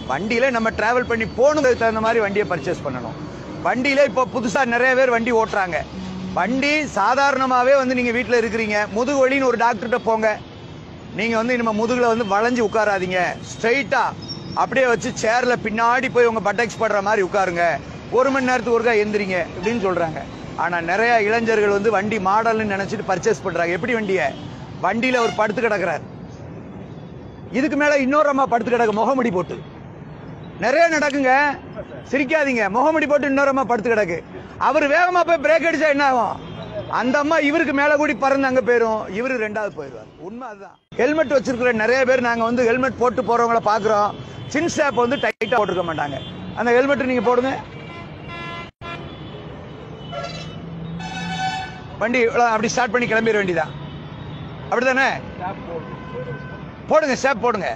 வண்டியில நம்ம டிராவல் பண்ணி போகணுங்கிறதுக்கு தகுந்த மாதிரி வண்டியை பர்ச்சேஸ் பண்ணணும் வண்டியில இப்போ புதுசா நிறைய பேர் வண்டி ஓட்டுறாங்க வண்டி சாதாரணமாவே வந்து நீங்க வீட்டில் இருக்கிறீங்க முதுகு வலின்னு ஒரு டாக்டர்கிட்ட போங்க நீங்க வந்து நம்ம முதுகுல வந்து வளைஞ்சு உட்காராதீங்க ஸ்ட்ரைட்டா அப்படியே வச்சு சேர்ல பின்னாடி போய் உங்க பட்டெக்ஸ் படுற மாதிரி உட்காருங்க ஒரு மணி நேரத்துக்கு ஒருக்கா எந்திரிங்க அப்படின்னு சொல்றாங்க ஆனா நிறைய இளைஞர்கள் வந்து வண்டி மாடல்னு நினைச்சிட்டு பர்ச்சேஸ் பண்றாங்க எப்படி வண்டியை வண்டியில ஒரு படுத்து கிடக்குறாரு இதுக்கு மேல இன்னொரு அம்மா படுத்து கிடக்கு முகமுடி போட்டு நிறைய நடக்குங்க சிரிக்காதீங்க முகமுடி போட்டு இன்னொரு அம்மா படுத்து கிடக்கு அவர் வேகமா போய் பிரேக் அடிச்சா என்ன ஆகும் அந்த அம்மா இவருக்கு மேல கூடி பறந்து அங்க போயிரும் இவரு ரெண்டாவது போயிடுவார் உண்மை அதுதான் ஹெல்மெட் வச்சிருக்கிற நிறைய பேர் நாங்க வந்து ஹெல்மெட் போட்டு போறவங்கள பாக்குறோம் சின் ஸ்டாப் வந்து டைட்டா போட்டிருக்க மாட்டாங்க அந்த ஹெல்மெட் நீங்க போடுங்க வண்டி இவ்வளவு அப்படி ஸ்டார்ட் பண்ணி கிளம்பிட வேண்டியதான் அப்படிதானே போடுங்க ஸ்டாப் போடுங்க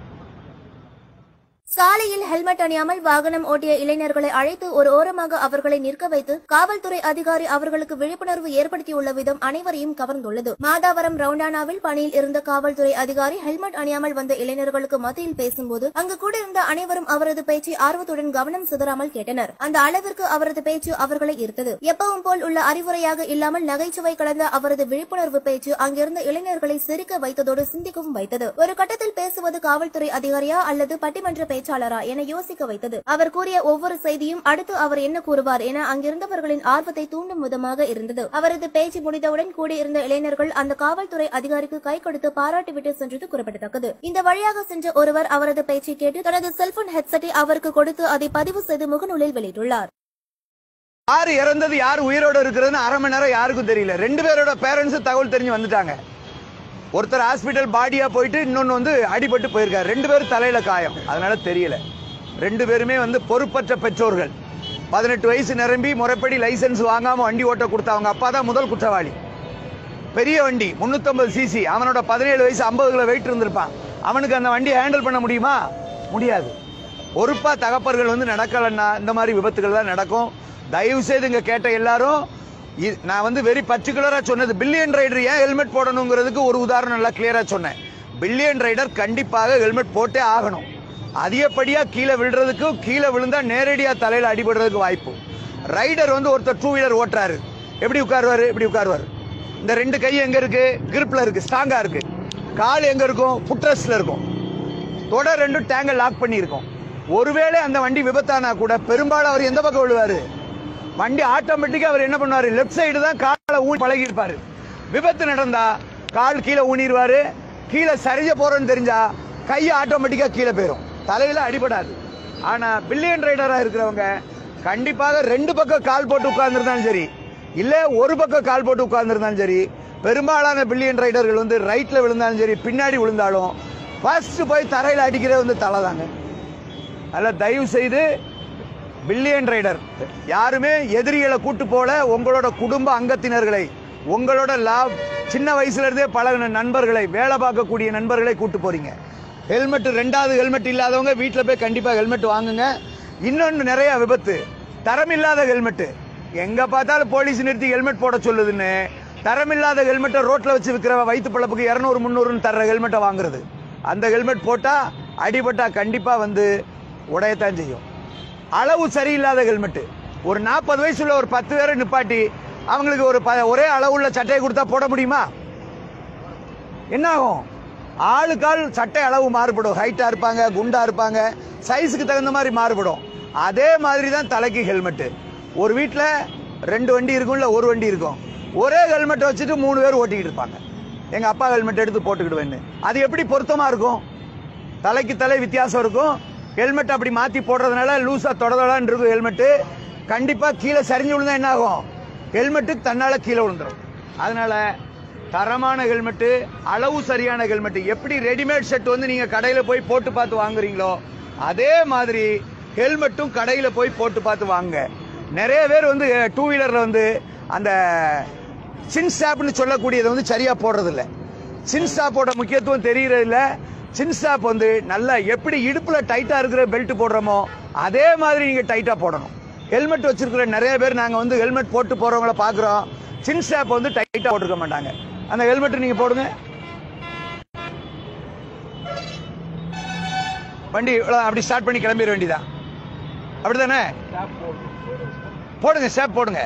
சாலையில் ஹெல்மெட் அணியாமல் வாகனம் ஓட்டிய இளைஞர்களை அழைத்து ஒரு ஓரமாக அவர்களை நிற்க வைத்து காவல்துறை அதிகாரி அவர்களுக்கு விழிப்புணர்வு ஏற்படுத்தியுள்ள விதம் அனைவரையும் கவர்ந்துள்ளது மாதாவரம் ரவுண்டானாவில் பணியில் இருந்த காவல்துறை அதிகாரி ஹெல்மெட் அணியாமல் வந்த இளைஞர்களுக்கு மத்தியில் பேசும்போது அங்கு கூட இருந்த அனைவரும் அவரது பேச்சை ஆர்வத்துடன் கவனம் சிதறாமல் கேட்டனர் அந்த அளவிற்கு அவரது பேச்சு அவர்களை ஈர்த்தது எப்பவும் போல் உள்ள அறிவுரையாக இல்லாமல் நகைச்சுவை கலந்த அவரது விழிப்புணர்வு பேச்சு அங்கிருந்த இளைஞர்களை சிரிக்க வைத்ததோடு சிந்திக்கவும் வைத்தது ஒரு கட்டத்தில் பேசுவது காவல்துறை அதிகாரியா அல்லது பட்டிமன்ற பேச்சாளரா என யோசிக்க வைத்தது அவர் கூறிய ஒவ்வொரு செய்தியும் அடுத்து அவர் என்ன கூறுவார் என அங்கிருந்தவர்களின் ஆர்வத்தை தூண்டும் விதமாக இருந்தது அவரது பேச்சு முடிந்தவுடன் கூடியிருந்த இளைஞர்கள் அந்த காவல்துறை அதிகாரிக்கு கை கொடுத்து பாராட்டிவிட்டு சென்றது குறிப்பிடத்தக்கது இந்த வழியாக சென்ற ஒருவர் அவரது பேச்சை கேட்டு தனது செல்போன் ஹெட்செட்டை அவருக்கு கொடுத்து அதை பதிவு செய்து முகநூலில் வெளியிட்டுள்ளார் யாரு இறந்தது யார் உயிரோட இருக்கிறதுன்னு அரை மணி நேரம் யாருக்கும் தெரியல ரெண்டு பேரோட பேரண்ட்ஸ் தகவல் தெரிஞ்சு வந்துட்டாங்க ஒருத்தர் ஹாஸ்பிட்டல் பாடியா போயிட்டு இன்னொன்னு வந்து அடிபட்டு போயிருக்காரு ரெண்டு பேரும் தலையில காயம் அதனால தெரியல ரெண்டு பேருமே வந்து பொறுப்பற்ற பெற்றோர்கள் பதினெட்டு வயசு நிரம்பி முறைப்படி லைசென்ஸ் வாங்காம வண்டி ஓட்ட கொடுத்த அவங்க அப்பா தான் முதல் குற்றவாளி பெரிய வண்டி 350 சிசி அவனோட பதினேழு வயசு 50 கிலோ வெயிட் இருந்திருப்பான் அவனுக்கு அந்த வண்டியை ஹேண்டில் பண்ண முடியுமா முடியாது பொறுப்பா தகப்பர்கள் வந்து நடக்கலன்னா இந்த மாதிரி விபத்துகள் தான் நடக்கும் தயவு செய்து இங்க கேட்ட எல்லாரும் இ- நான் வந்து வெரி பர்டிகுலரா சொன்னது பில்லியன் ரைடர் ஏன் ஹெல்மெட் போடணுங்கிறதுக்கு ஒரு உதாரணம் நல்லா கிளியரா சொன்னேன் பில்லியன் ரைடர் கண்டிப்பாக ஹெல்மெட் போட்டே ஆகணும் அதிகப்படியா கீழே விழுறதுக்கும் கீழே விழுந்தா நேரடியா தலையில அடிபடுறதுக்கு வாய்ப்பு ரைடர் வந்து ஒருத்தர் டூ வீலர் ஓட்டுறாரு எப்படி உட்காருவாரு இப்படி உட்காருவாரு இந்த ரெண்டு கை எங்க இருக்கு கிரிப்ல இருக்கு ஸ்ட்ராங்கா இருக்கு கால் எங்க இருக்கும் ஃபுட்ரஸ்ட்ல இருக்கும் தொட ரெண்டும் டேங்க லாக் பண்ணியிருக்கோம் ஒருவேளை அந்த வண்டி விபத்தானா கூட பெரும்பாலும் அவர் எந்த பக்கம் விழுவாரு வண்டி ஆட்டோமேட்டிக்கா அவர் என்ன பண்ணுவாரு லெஃப்ட் சைடு தான் காலை ஊனி பழகி இருப்பாரு விபத்து நடந்தா கால் கீழே ஊனிடுவாரு கீழே சரிஞ்ச போறோம்னு தெரிஞ்சா கை ஆட்டோமேட்டிக்கா கீழே போயிடும் தலையில அடிபடாது ஆனா பில்லியன் ரைடரா இருக்கிறவங்க கண்டிப்பாக ரெண்டு பக்கம் கால் போட்டு உட்கார்ந்துருந்தாலும் சரி இல்ல ஒரு பக்கம் கால் போட்டு உட்கார்ந்துருந்தாலும் சரி பெரும்பாலான பில்லியன் ரைடர்கள் வந்து ரைட்ல விழுந்தாலும் சரி பின்னாடி விழுந்தாலும் ஃபர்ஸ்ட் போய் தரையில அடிக்கிறது வந்து தலை தாங்க அதில் தயவு செய்து பில்லியன் ரைடர் யாருமே எதிரிகளை கூட்டு போல உங்களோட குடும்ப அங்கத்தினர்களை உங்களோட லாப் சின்ன வயசுல இருந்தே பழகின நண்பர்களை வேலை பார்க்கக்கூடிய நண்பர்களை கூட்டு போறீங்க ஹெல்மெட் ரெண்டாவது ஹெல்மெட் இல்லாதவங்க வீட்டில் போய் கண்டிப்பாக ஹெல்மெட் வாங்குங்க இன்னொன்று நிறைய விபத்து தரமில்லாத ஹெல்மெட் எங்க பார்த்தாலும் போலீஸ் நிறுத்தி ஹெல்மெட் போட சொல்லுதுன்னு தரமில்லாத ஹெல்மெட்டை ரோட்ல வச்சு விற்கிற வயிற்று பழப்புக்கு இரநூறு முந்நூறுன்னு தர்ற ஹெல்மெட்டை வாங்குறது அந்த ஹெல்மெட் போட்டா அடிபட்டா கண்டிப்பா வந்து உடையத்தான் செய்யும் அளவு சரியில்லாத ஹெல்மெட் ஒரு நாற்பது வயசுள்ள ஒரு பத்து பேரை நிப்பாட்டி அவங்களுக்கு ஒரு ப- ஒரே அளவுள்ள சட்டையை கொடுத்தா போட முடியுமா என்ன ஆகும் ஆளுக்கு ஆள் சட்டை அளவு மாறுபடும் ஹைட்டா இருப்பாங்க குண்டா இருப்பாங்க சைஸுக்கு தகுந்த மாதிரி மாறுபடும் அதே மாதிரி தான் தலைக்கு ஹெல்மெட் ஒரு வீட்டில் ரெண்டு வண்டி இருக்கும் இல்ல ஒரு வண்டி இருக்கும் ஒரே ஹெல்மெட் வச்சுட்டு மூணு பேர் ஓட்டிக்கிட்டு இருப்பாங்க எங்க அப்பா ஹெல்மெட் எடுத்து போட்டுக்கிடுவேன்னு அது எப்படி பொருத்தமா இருக்கும் தலைக்கு தலை வித்தியாசம் இருக்கும் ஹெல்மெட் அப்படி மாத்தி போடுறதுனால லூசா தொடதலான்னு இருக்கும் ஹெல்மெட் கண்டிப்பா கீழே சரிஞ்சு விழுந்தா என்ன ஆகும் ஹெல்மெட்டு தன்னால கீழே விழுந்துரும் அதனால தரமான ஹெல்மெட் அளவு சரியான ஹெல்மெட் எப்படி ரெடிமேட் செட் வந்து நீங்க கடையில போய் போட்டு பார்த்து வாங்குறீங்களோ அதே மாதிரி ஹெல்மெட்டும் கடையில போய் போட்டு பார்த்து வாங்குங்க நிறைய பேர் வந்து டூ வீலர்ல வந்து அந்த சின் ஸ்டாப்னு சொல்லக்கூடியதை வந்து சரியா போடுறது இல்ல சின் ஸ்டாப்போட முக்கியத்துவம் தெரியறது இல்ல சின் ஸ்டாப் வந்து நல்லா எப்படி இடுப்புல டைட்டா இருக்கிற பெல்ட் போடுறோமோ அதே மாதிரி நீங்க டைட்டா போடணும் ஹெல்மெட் வச்சிருக்கிற நிறைய பேர் நாங்க வந்து ஹெல்மெட் போட்டு போறவங்கள பாக்குறோம் சின் ஸ்டாப் வந்து டைட்டா போட்டுக்க மாட்டாங்க அந்த ஹெல்மெட் நீங்க போடுங்க வண்டி இவ்வளவு அப்படி ஸ்டார்ட் பண்ணி கிளம்பிட வேண்டியதான் அப்படிதானே போடுங்க ஸ்டாப் போடுங்க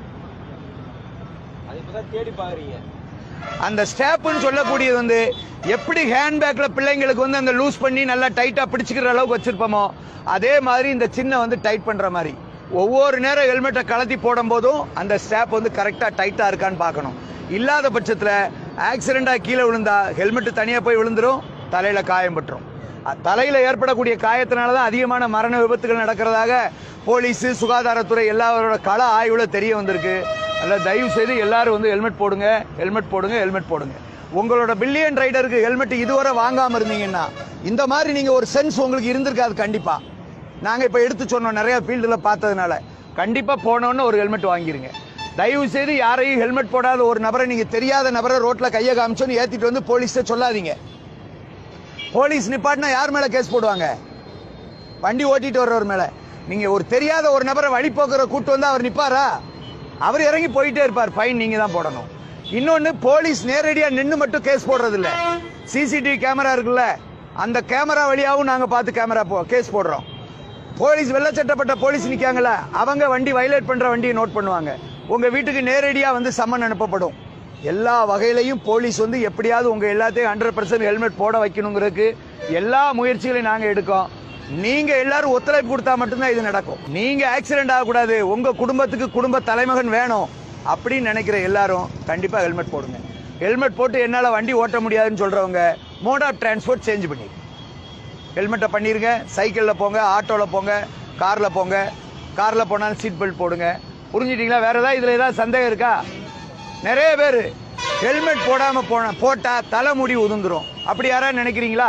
அது இப்பதான் தேடி பாக்குறீங்க அந்த ஸ்டேப்னு சொல்லக்கூடியது வந்து எப்படி ஹேண்ட்பேக்ல பிள்ளைங்களுக்கு வந்து அந்த லூஸ் பண்ணி நல்லா டைட்டா பிடிச்சிக்கிற அளவுக்கு வச்சிருப்போமோ அதே மாதிரி இந்த சின்ன வந்து டைட் பண்ற மாதிரி ஒவ்வொரு நேரம் ஹெல்மெட்டை கலத்தி போடும் போதும் அந்த ஸ்டேப் வந்து கரெக்டா டைட்டா இருக்கான்னு பார்க்கணும் இல்லாத பட்சத்துல ஆக்சிடென்டா கீழே விழுந்தா ஹெல்மெட் தனியா போய் விழுந்துரும் தலையில காயம் பட்டுரும் அ- தலையில ஏற்படக்கூடிய காயத்தினால தான் அதிகமான மரண விபத்துகள் நடக்கிறதாக போலீஸ் சுகாதாரத்துறை எல்லாரோட கள ஆய்வுல தெரிய வந்திருக்கு அதில் தயவு செய்து எல்லாரும் வந்து ஹெல்மெட் போடுங்க ஹெல்மெட் போடுங்க ஹெல்மெட் போடுங்க உங்களோட பில்லியன் ரைடருக்கு ஹெல்மெட் இதுவரை வாங்காம இருந்தீங்கன்னா இந்த மாதிரி நீங்க ஒரு சென்ஸ் உங்களுக்கு இருந்திருக்காது கண்டிப்பா நாங்க இப்ப எடுத்து சொன்னோம் நிறைய ஃபீல்டில் பார்த்ததுனால கண்டிப்பா போனோன்னு ஒரு ஹெல்மெட் வாங்கிருங்க தயவு செய்து யாரையும் ஹெல்மெட் போடாத ஒரு நபரை நீங்க தெரியாத நபரை ரோட்ல கையை காமிச்சோன்னு ஏத்திட்டு வந்து போலீஸ்ட்ட சொல்லாதீங்க போலீஸ் நிப்பாட்டினா யார் மேல கேஸ் போடுவாங்க வண்டி ஓட்டிட்டு வர்றவர் மேல நீங்க ஒரு தெரியாத ஒரு நபரை வழிபோக்குற கூட்டு வந்து அவர் நிப்பாரா அவர் இறங்கி போயிட்டே இருப்பார் ஃபைன் நீங்க தான் போடணும் இன்னொன்னு போலீஸ் நேரடியா நின்னு மட்டும் கேஸ் போடுறது இல்ல சிசிடிவி கேமரா இருக்குல்ல அந்த கேமரா வழியாவும் நாங்க பார்த்து கேமரா போ கேஸ் போடுறோம் போலீஸ் வெள்ளச்சட்டப்பட்ட போலீஸ் நிக்காங்கல்ல அவங்க வண்டி வயலேட் பண்ற வண்டியை நோட் பண்ணுவாங்க உங்க வீட்டுக்கு நேரடியா வந்து சம்மன் அனுப்பப்படும் எல்லா வகையிலையும் போலீஸ் வந்து எப்படியாவது உங்க எல்லாத்தையும் ஹண்ட்ரட் பர்சன்ட் ஹெல்மெட் போட வைக்கணுங்கிறதுக்கு எல்லா முயற்சிகளையும் நாங்க எடுக்கோம் நீங்க எல்லாரும் ஒத்துழைப்பு கொடுத்தா மட்டும்தான் இது நடக்கும் நீங்க ஆக்சிடென்ட் ஆகக்கூடாது உங்க குடும்பத்துக்கு குடும்ப தலைமகன் வேணும் அப்படின்னு நினைக்கிற எல்லாரும் கண்டிப்பா ஹெல்மெட் போடுங்க ஹெல்மெட் போட்டு என்னால வண்டி ஓட்ட முடியாதுன்னு சொல்றவங்க மோட் ஆஃப் டிரான்ஸ்போர்ட் சேஞ்ச் பண்ணி ஹெல்மெட்டை பண்ணிருங்க சைக்கிளில் போங்க ஆட்டோவில் போங்க காரில் போங்க காரில் போனாலும் சீட் பெல்ட் போடுங்க புரிஞ்சுட்டீங்களா வேற ஏதாவது இதில் ஏதாவது சந்தேகம் இருக்கா நிறைய பேர் ஹெல்மெட் போடாமல் போன போட்டால் தலைமுடி உதிர்ந்துரும் அப்படி யாராவது நினைக்கிறீங்களா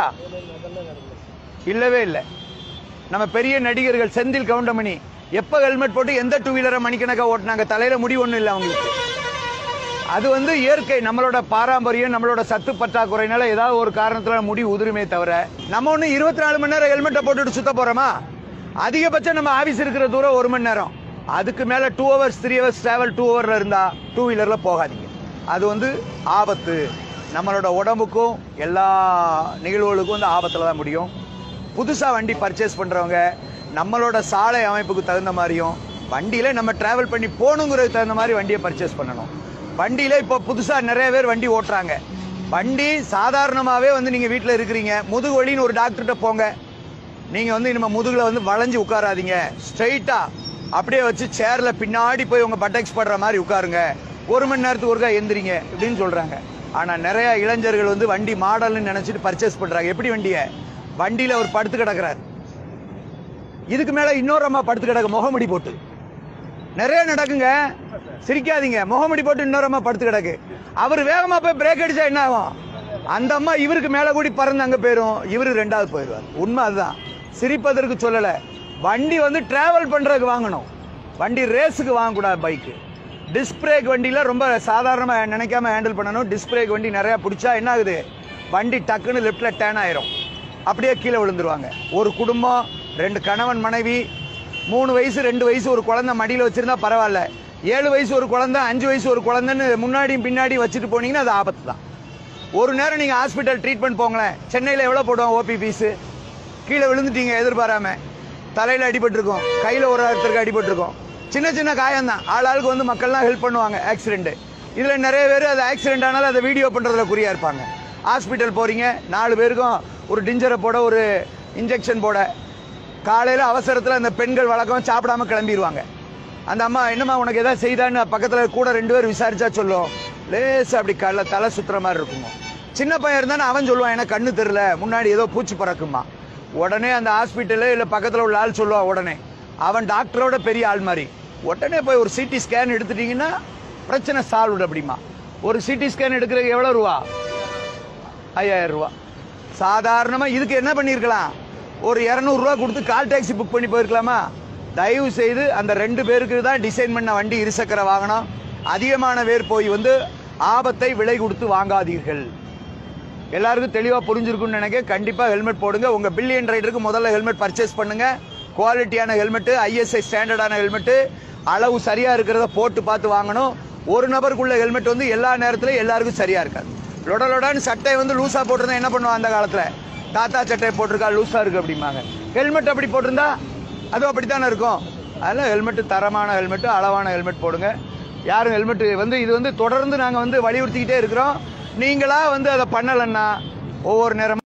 இல்லவே இல்லை நம்ம பெரிய நடிகர்கள் செந்தில் கவுண்டமணி எப்போ ஹெல்மெட் போட்டு எந்த டூ வீலரை மணிக்கணக்காக ஓட்டினாங்க தலையில் முடி ஒன்றும் இல்லை அவங்களுக்கு அது வந்து இயற்கை நம்மளோட பாரம்பரியம் நம்மளோட சத்து பற்றாக்குறையினால ஏதாவது ஒரு காரணத்துல முடி உதிருமே தவிர நம்ம ஒண்ணு இருபத்தி நாலு மணி நேரம் ஹெல்மெட்டை போட்டுட்டு சுத்த போறோமா அதிகபட்சம் நம்ம ஆபீஸ் இருக்கிற தூரம் ஒரு மணி நேரம் அதுக்கு மேல two hours three hours travel two ஹவர்ல இருந்தா டூ வீலர்ல போகாதீங்க அது வந்து ஆபத்து நம்மளோட உடம்புக்கும் எல்லா நிகழ்வுகளுக்கும் வந்து ஆபத்துல தான் முடியும் புதுசா வண்டி பர்ச்சேஸ் பண்றவங்க நம்மளோட சாலை அமைப்புக்கு தகுந்த மாதிரியும் வண்டியில நம்ம டிராவல் பண்ணி போகணுங்கிறதுக்கு தகுந்த மாதிரி வண்டியை பர்ச்சேஸ் பண்ணணும் வண்டியில இப்போ புதுசா நிறைய பேர் வண்டி ஓட்டுறாங்க வண்டி சாதாரணமாவே வந்து நீங்க வீட்டில் இருக்கிறீங்க முதுகு வலின்னு ஒரு டாக்டர்கிட்ட போங்க நீங்க வந்து இனிமே முதுகுல வந்து வளைஞ்சு உட்காராதீங்க ஸ்ட்ரைட்டா அப்படியே வச்சு சேர்ல பின்னாடி போய் உங்க பட்டெக்ஸ் படுற மாதிரி உட்காருங்க ஒரு மணி நேரத்துக்கு ஒருக்கா எந்திரிங்க அப்படின்னு சொல்றாங்க ஆனா நிறைய இளைஞர்கள் வந்து வண்டி மாடல்னு நினைச்சிட்டு பர்ச்சேஸ் பண்றாங்க எப்படி வண்டியை வண்டியில ஒரு படுத்து கிடக்குறாரு இதுக்கு மேல இன்னொரு அம்மா படுத்து கிடக்கு முகமுடி போட்டு நிறைய நடக்குங்க சிரிக்காதீங்க முகமுடி போட்டு இன்னொரு அம்மா படுத்து கிடக்கு அவர் வேகமா போய் பிரேக் அடிச்சா என்ன ஆகும் அந்த அம்மா இவருக்கு மேல கூடி பறந்து அங்க போயிரும் இவரு ரெண்டாவது போயிடுவார் உண்மை அதுதான் சிரிப்பதற்கு சொல்லல வண்டி வந்து டிராவல் பண்றதுக்கு வாங்கணும் வண்டி ரேஸுக்கு வாங்கக்கூடாது பைக்கு டிஸ்க் பிரேக் வண்டியில ரொம்ப சாதாரணமா நினைக்காம ஹேண்டில் பண்ணணும் டிஸ்க் பிரேக் வண்டி நிறைய பிடிச்சா என்ன ஆகுது வண்டி டக்குன்னு லெஃப்ட்ல டேன் ஆயிரும் அப்படியே கீழே விழுந்துருவாங்க ஒரு குடும்பம் ரெண்டு கணவன் மனைவி மூணு வயசு ரெண்டு வயசு ஒரு குழந்தை மடியில் வச்சிருந்தா பரவாயில்ல ஏழு வயசு ஒரு குழந்தை அஞ்சு வயசு ஒரு குழந்தைன்னு முன்னாடியும் பின்னாடியும் வச்சுட்டு போனீங்கன்னா அது ஆபத்து தான் ஒரு நேரம் நீங்கள் ஹாஸ்பிட்டல் ட்ரீட்மெண்ட் போங்களேன் சென்னையில் எவ்வளோ போடுவோம் ஓபி ஃபீஸு கீழே விழுந்துட்டீங்க எதிர்பாராம தலையில் அடிபட்டிருக்கும் கையில் ஒரு ஒருத்தருக்கு அடிபட்டிருக்கும் சின்ன சின்ன காயம் தான் ஆள் ஆளுக்கு வந்து மக்கள்லாம் ஹெல்ப் பண்ணுவாங்க ஆக்சிடென்ட் இதில் நிறைய பேர் அது ஆக்சிடென்ட் ஆனாலும் அதை வீடியோ பண்ணுறதுல குறியா இருப்பாங்க ஹாஸ்பிட்டல் போகிறீங்க நாலு பேருக்கும் ஒரு டிஞ்சரை போட ஒரு இன்ஜெக்ஷன் போட காலையில் அவசரத்தில் அந்த பெண்கள் வழக்கம் சாப்பிடாம கிளம்பிடுவாங்க அந்த அம்மா என்னம்மா உனக்கு எதாவது செய்தான்னு பக்கத்தில் கூட ரெண்டு பேர் விசாரிச்சா சொல்லும் லேசா அப்படி கல்ல தலை சுத்துற மாதிரி இருக்குங்க சின்ன பையன் இருந்தானே அவன் சொல்லுவான் எனக்கு கண்ணு தெரில முன்னாடி ஏதோ பூச்சி பறக்குமா உடனே அந்த ஹாஸ்பிட்டலு இல்லை பக்கத்தில் உள்ள ஆள் சொல்லுவான் உடனே அவன் டாக்டரோட பெரிய ஆள் மாதிரி உடனே போய் ஒரு சிடி ஸ்கேன் எடுத்துட்டீங்கன்னா பிரச்சனை சால்வ் அப்படிமா ஒரு சிடி ஸ்கேன் எடுக்கிறதுக்கு எவ்வளோ ரூபா ஐயாயிரம் ரூபா சாதாரணமா இதுக்கு என்ன பண்ணியிருக்கலாம் ஒரு இரநூறுவா கொடுத்து கால் டாக்ஸி புக் பண்ணி போயிருக்கலாமா தயவு செய்து அந்த ரெண்டு பேருக்கு தான் டிசைன் பண்ண வண்டி இருசக்கர வாகனம் அதிகமான பேர் போய் வந்து ஆபத்தை விலை கொடுத்து வாங்காதீர்கள் எல்லாருக்கும் தெளிவா புரிஞ்சிருக்கும்னு நினைக்க கண்டிப்பா ஹெல்மெட் போடுங்க உங்க பில்லியன் ரைடருக்கு முதல்ல ஹெல்மெட் பர்ச்சேஸ் பண்ணுங்க குவாலிட்டியான ஹெல்மெட் ஐஎஸ்ஐ ஸ்டாண்டர்டான ஹெல்மெட் அளவு சரியா இருக்கிறத போட்டு பார்த்து வாங்கணும் ஒரு நபருக்குள்ள ஹெல்மெட் வந்து எல்லா நேரத்திலும் எல்லாருக்கும் சரியா இருக்காது லொட லொடான்னு சட்டை வந்து லூசா போட்டிருந்தா என்ன பண்ணுவான் அந்த காலத்துல தாத்தா சட்டை போட்டிருக்கா லூஸா இருக்கு அப்படிம்பாங்க ஹெல்மெட் அப்படி போட்டிருந்தா அதுவும் அப்படித்தானே இருக்கும் அதனால ஹெல்மெட் தரமான ஹெல்மெட் அளவான ஹெல்மெட் போடுங்க யாரும் ஹெல்மெட் வந்து இது வந்து தொடர்ந்து நாங்க வந்து வலியுறுத்திக்கிட்டே இருக்கிறோம் நீங்களா வந்து அதை பண்ணலைன்னா ஒவ்வொரு நேரம்